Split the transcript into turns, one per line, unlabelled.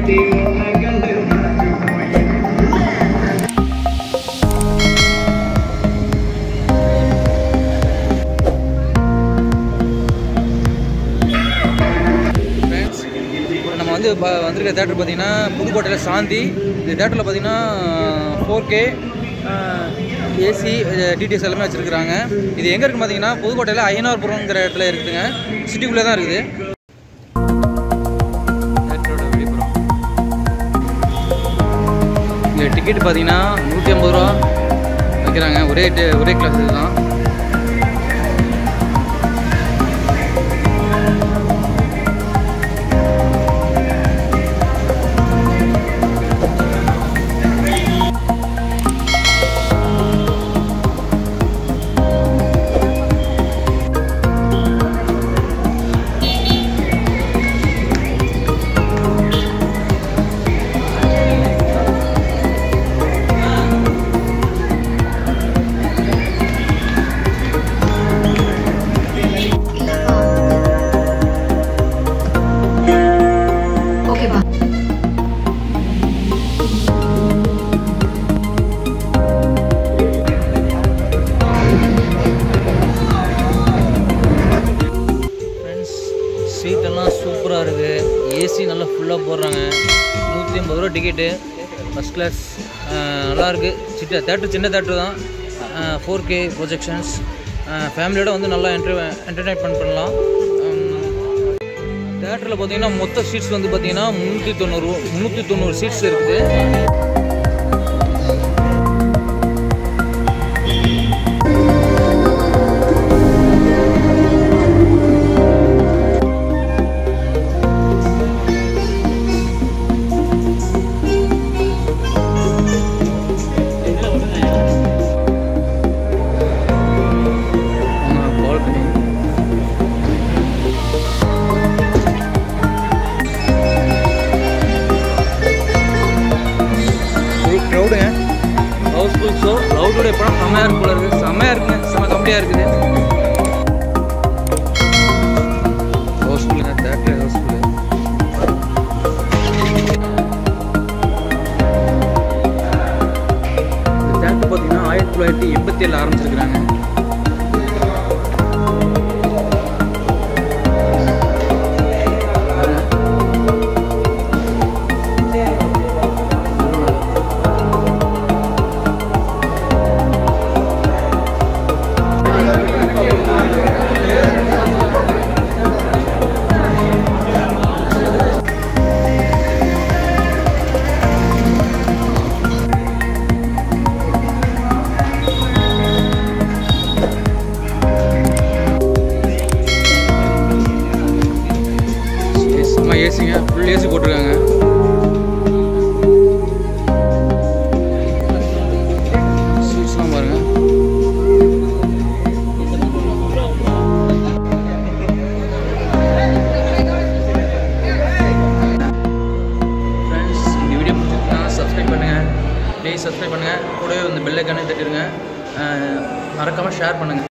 friends இப்போ நம்ம வந்து இப்போ வந்திருக்க தேட்டர் பார்த்தீங்கன்னா புதுக்கோட்டையில் சாந்தி இந்த தேட்டரில் பார்த்தீங்கன்னா ஃபோர் கே ஏசி டிடிஎஸ் எல்லாமே வச்சுருக்குறாங்க இது எங்கே இருக்குன்னு பார்த்தீங்கன்னா புதுக்கோட்டையில் ஐநார்புரம்ங்கிற இடத்துல இருக்குதுங்க சிட்டிக்குள்ளே தான் இருக்குது தேட்டரோட வெளிப்புறம் இங்கே டிக்கெட் பார்த்தீங்கன்னா நூற்றி ஐம்பது ரூபா வைக்கிறாங்க ஒரே ட- ஒரே கிளாஸ் தான்
ஓகேப்பா
ஃப்ரெண்ட்ஸ் சீட்டெல்லாம் சூப்பராக இருக்குது ஏசி நல்லா ஃபுல்லாக போடுறாங்க நூற்றி ஐம்பது ரூபா டிக்கெட்டு ஃபஸ்ட் கிளாஸ் நல்லா இருக்குது சிட்ட தேட்டர் சின்ன தேட்டர் தான் ஃபோர் கே ப்ரொஜெக்ஷன்ஸ் ஃபேமிலியோட வந்து நல்லா என்டர் என்டர்டைன்மெண்ட் பண்ணலாம் தேட்டரில் பார்த்தீங்கன்னா மொத்த சீட்ஸ் வந்து பார்த்தீங்கன்னா முந்நூற்றி தொண்ணூறு முந்நூற்றி தொண்ணூறு சீட்ஸ் இருக்குது பால்கனி ஃபுல் க்ரௌடுங்க ஹவுஸ்ஃபுல் ஷோ க்ரௌடோட படம் செம்மையாக இருக்கு போல இருக்குது செம்மையாக இருக்குங்க செம்ம கம்மியாக இருக்குது ஹவுஸ்ஃபுல்லுங்க தேட்டர் ஹவுஸ்ஃபுல்லு இந்த தேட்டர் பார்த்தீங்கன்னா ஆயிரத்தி தொள்ளாயிரத்தி எண்பத்தி ஏழில் ஆரம்பிச்சிருக்கிறாங்க செம்ம ஏசிங்க ஃபுல் ஏசி போட்டிருக்காங்க சீட்ஸ்லாம் பாருங்க ஃப்ரெண்ட்ஸ் இந்த வீடியோ பிடிச்சிருந்தா சப்ஸ்கிரைப் பண்ணுங்கள் ப்ளீஸ் சப்ஸ்கிரைப் பண்ணுங்கள் கூடவே வந்து பெல் ஐக்கானே தட்டிடுங்க மறக்காமல் ஷேர் பண்ணுங்கள்